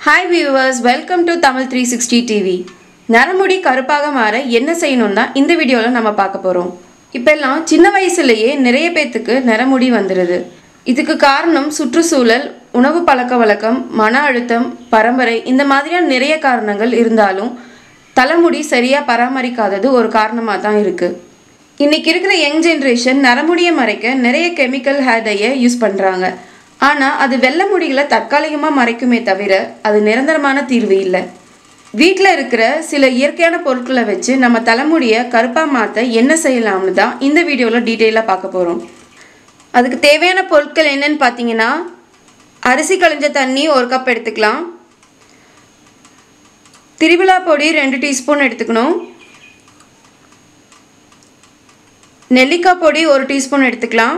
hi viewers welcome to Tamil three sixty TV நரமுடி கருப்பாக மாற என்ன செய்யணும் தான் இந்த வீடியோவில் நம்ம பார்க்க போகிறோம் இப்போல்லாம் சின்ன வயசுலேயே நிறைய பேர்த்துக்கு நரமுடி வந்துடுது இதுக்கு காரணம் சுற்றுச்சூழல் உணவு பழக்க வழக்கம் மன அழுத்தம் பரம்பரை இந்த மாதிரியான நிறைய காரணங்கள் இருந்தாலும் தலைமுடி சரியாக பராமரிக்காதது ஒரு காரணமாக தான் இருக்குது இன்னைக்கு இருக்கிற யங் ஜென்ரேஷன் நரமுடியை மறைக்க நிறைய கெமிக்கல் ஹேர் டையை யூஸ் பண்ணுறாங்க ஆனால் அது வெள்ளை முடிகளை தற்காலிகமாக மறைக்குமே தவிர அது நிரந்தரமான தீர்வு இல்லை வீட்டில் இருக்கிற சில இயற்கையான பொருட்களை வச்சு நம்ம தலைமுடியை கருப்பாக மாற்ற என்ன செய்யலாம்னு தான் இந்த வீடியோவில் டீட்டெயிலாக பார்க்க போகிறோம் அதுக்கு தேவையான பொருட்கள் என்னன்னு பார்த்தீங்கன்னா அரிசி களைஞ்ச தண்ணி ஒரு கப் எடுத்துக்கலாம் திரிபிலா பொடி ரெண்டு டீஸ்பூன் எடுத்துக்கணும் நெல்லிக்காய் பொடி ஒரு டீஸ்பூன் எடுத்துக்கலாம்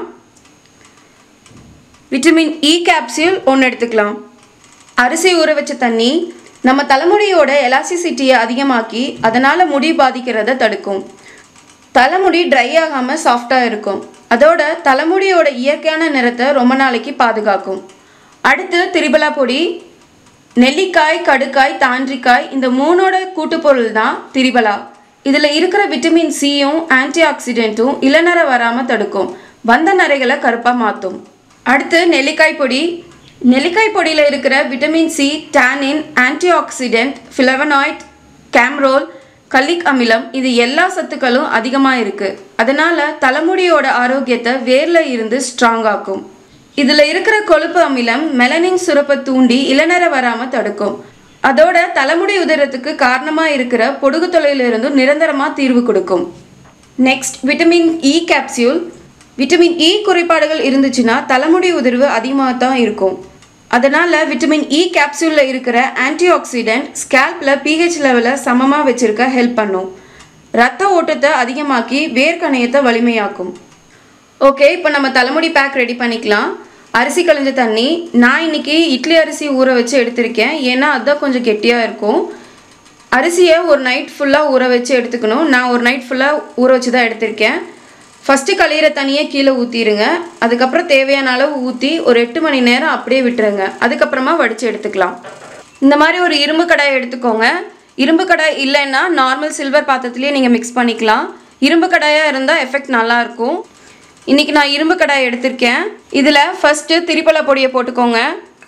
விட்டமின் இ கேப்சியூல் ஒன்று எடுத்துக்கலாம் அரிசி ஊற வச்ச தண்ணி நம்ம தலைமுடியோட எலாசிசிட்டியை அதிகமாக்கி அதனால் முடி பாதிக்கிறத தடுக்கும் தலைமுடி ட்ரை ஆகாமல் சாஃப்டாக இருக்கும் அதோட தலைமுடியோட இயற்கையான நிறத்தை ரொம்ப நாளைக்கு பாதுகாக்கும் அடுத்து திரிபலா பொடி நெல்லிக்காய் கடுக்காய் தாண்டிக்காய் இந்த மூணோட கூட்டுப்பொருள் தான் திரிபலா இதில் இருக்கிற விட்டமின் சியும் ஆன்டி ஆக்சிடென்ட்டும் இளநரை வராமல் தடுக்கும் வந்த நரைகளை கருப்பாக மாற்றும் அடுத்து நெல்லிக்காய் பொடி நெல்லிக்காய் பொடியில் இருக்கிற vitamin C tannin antioxidant flavonoid kaempferol gallic அமிலம் இது எல்லா சத்துக்களும் அதிகமாக இருக்குது அதனால் தலைமுடியோட ஆரோக்கியத்தை வேரில் இருந்து ஸ்ட்ராங் ஆக்கும் இதில் இருக்கிற கொழுப்பு அமிலம் மெலனின் சுரப்பை தூண்டி இளநரை வராமல் தடுக்கும் அதோட தலைமுடி உதிரத்துக்கு காரணமாக இருக்கிற பொடுகு தொலையிலிருந்தும் நிரந்தரமாக தீர்வு கொடுக்கும் next vitamin E capsule vitamin E குறைபாடுகள் இருந்துச்சுன்னா தலைமுடி உதிர்வு அதிகமாக தான் இருக்கும் அதனால் விட்டமின் இ கேப்சூலில் இருக்கிற ஆன்டி ஆக்சிடென்ட் ஸ்கேல்பில் பிஹெச் லெவலை சமமாக வச்சுருக்க ஹெல்ப் பண்ணும் ரத்த ஓட்டத்தை அதிகமாக்கி வேர்க்கணையத்தை வலிமையாக்கும் ஓகே இப்போ நம்ம தலைமுடி பேக் ரெடி பண்ணிக்கலாம் அரிசி களைஞ்ச தண்ணி நான் இன்னைக்கு இட்லி அரிசி ஊற வச்சு எடுத்திருக்கேன் ஏன்னா அதுதான் கொஞ்சம் கெட்டியாக இருக்கும் அரிசியை ஒரு நைட் ஃபுல்லாக ஊற வச்சு எடுத்துக்கணும் நான் ஒரு நைட் ஃபுல்லாக ஊற வச்சு தான் எடுத்திருக்கேன் ஃபஸ்ட்டு களையிற தண்ணியை கீழே ஊற்றிடுங்க அதுக்கப்புறம் தேவையான அளவு ஊற்றி ஒரு எட்டு மணி நேரம் அப்படியே விட்டுருங்க அதுக்கப்புறமா வடித்து எடுத்துக்கலாம் இந்த மாதிரி ஒரு இரும்பு கடாய் எடுத்துக்கோங்க இரும்பு கடாய் இல்லைன்னா நார்மல் சில்வர் பாத்திரத்துலேயே நீங்கள் மிக்ஸ் பண்ணிக்கலாம் இரும்பு கடாயாக இருந்தால் எஃபெக்ட் நல்லாயிருக்கும் இன்றைக்கி நான் இரும்பு கடாய் எடுத்திருக்கேன் இதில் ஃபஸ்ட்டு திரிப்பலை பொடியை போட்டுக்கோங்க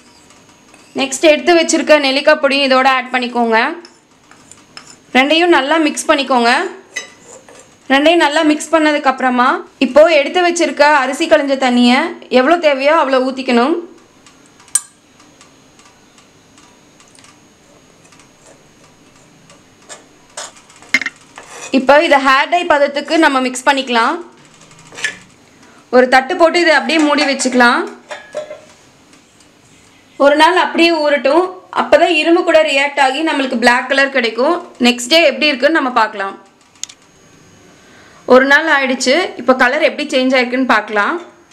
நெக்ஸ்ட் எடுத்து வச்சுருக்க நெல்லிக்காய் பொடி இதோட ஆட் பண்ணிக்கோங்க ரெண்டையும் நல்லா மிக்ஸ் பண்ணிக்கோங்க ரெண்டையும் நல்லா மிக்ஸ் பண்ணதுக்கப்புறமா இப்போது எடுத்து வச்சுருக்க அரிசி களைஞ்ச தண்ணியை எவ்வளோ தேவையோ அவ்வளோ ஊற்றிக்கணும் இப்போ இதை ஹேர் டை பதத்துக்கு நம்ம மிக்ஸ் பண்ணிக்கலாம் ஒரு தட்டு போட்டு இதை அப்படியே மூடி வச்சுக்கலாம் ஒரு நாள் அப்படியே ஊறட்டும் அப்போ தான் இரும்பு கூட ரியாக்ட் ஆகி நம்மளுக்கு பிளாக் கலர் கிடைக்கும் நெக்ஸ்ட் டே எப்படி இருக்குன்னு நம்ம பார்க்கலாம் ஒரு நாள் ஆயிடுச்சு இப்போ கலர் எப்படி சேஞ்ச் ஆயிருக்குன்னு பார்க்கலாம்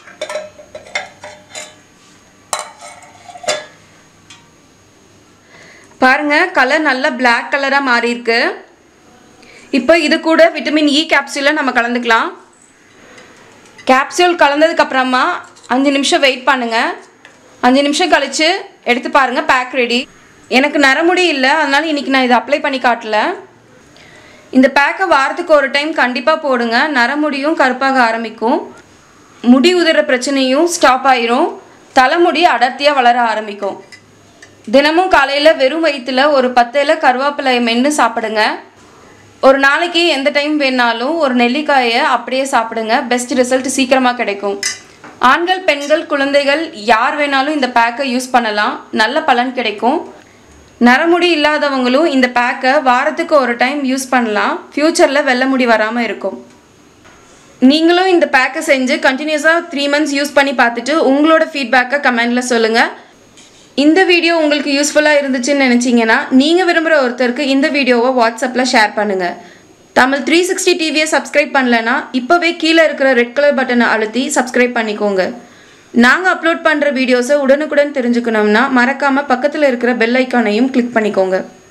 பாருங்க கலர் நல்லா பிளாக் கலராக மாறி இருக்கு இப்போ இது கூட விட்டமின் இ கேப்சூலை நம்ம கலந்துக்கலாம் கேப்சூல் கலந்ததுக்கு அப்புறமா அஞ்சு நிமிஷம் வெயிட் பண்ணுங்க அஞ்சு நிமிஷம் கழிச்சு எடுத்து பாருங்க பேக் ரெடி எனக்கு நரமுடி இல்லை அதனால இன்னைக்கு நான் இதை அப்ளை பண்ணி காட்டல இந்த பேக்கை வாரத்துக்கு ஒரு டைம் கண்டிப்பாக போடுங்க நரமுடியும் கருப்பாக ஆரம்பிக்கும் முடி உதிர பிரச்சனையும் ஸ்டாப் ஆயிரும் தலைமுடி அடர்த்தியாக வளர ஆரம்பிக்கும் தினமும் காலையில் வெறும் வயிற்றுல ஒரு பத்து இலை கருவேப்பிலை மென்று சாப்பிடுங்க ஒரு நாளைக்கு எந்த டைம் வேணாலும் ஒரு நெல்லிக்காயை அப்படியே சாப்பிடுங்க பெஸ்ட் ரிசல்ட் சீக்கிரமாக கிடைக்கும் ஆண்கள் பெண்கள் குழந்தைகள் யார் வேணாலும் இந்த பேக்கை யூஸ் பண்ணலாம் நல்ல பலன் கிடைக்கும் நரமுடி இல்லாதவங்களும் இந்த பேக்கை வாரத்துக்கு ஒரு டைம் யூஸ் பண்ணலாம் ஃப்யூச்சரில் வெள்ளை முடி வராமல் இருக்கும் நீங்களும் இந்த பேக்கை செஞ்சு கண்டினியூஸாக த்ரீ மந்த்ஸ் யூஸ் பண்ணி பார்த்துட்டு உங்களோட ஃபீட்பேக்கை கமெண்டில் சொல்லுங்கள் இந்த வீடியோ உங்களுக்கு யூஸ்ஃபுல்லாக இருந்துச்சுன்னு நினச்சிங்கன்னா நீங்கள் விரும்புகிற ஒருத்தருக்கு இந்த வீடியோவை வாட்ஸ்அப்பில் ஷேர் பண்ணுங்கள் தமிழ் த்ரீ சிக்ஸ்டி டிவியை சப்ஸ்கிரைப் பண்ணலன்னா இப்போவே கீழே இருக்கிற ரெட் கலர் பட்டனை அழுத்தி சப்ஸ்கிரைப் பண்ணிக்கோங்க நாங்கள் அப்லோட் பண்ணுற வீடியோஸை உடனுக்குடன் தெரிஞ்சுக்கணும்னா மறக்காமல் பக்கத்தில் இருக்கிற பெல் ஐக்கானையும் கிளிக் பண்ணிக்கோங்க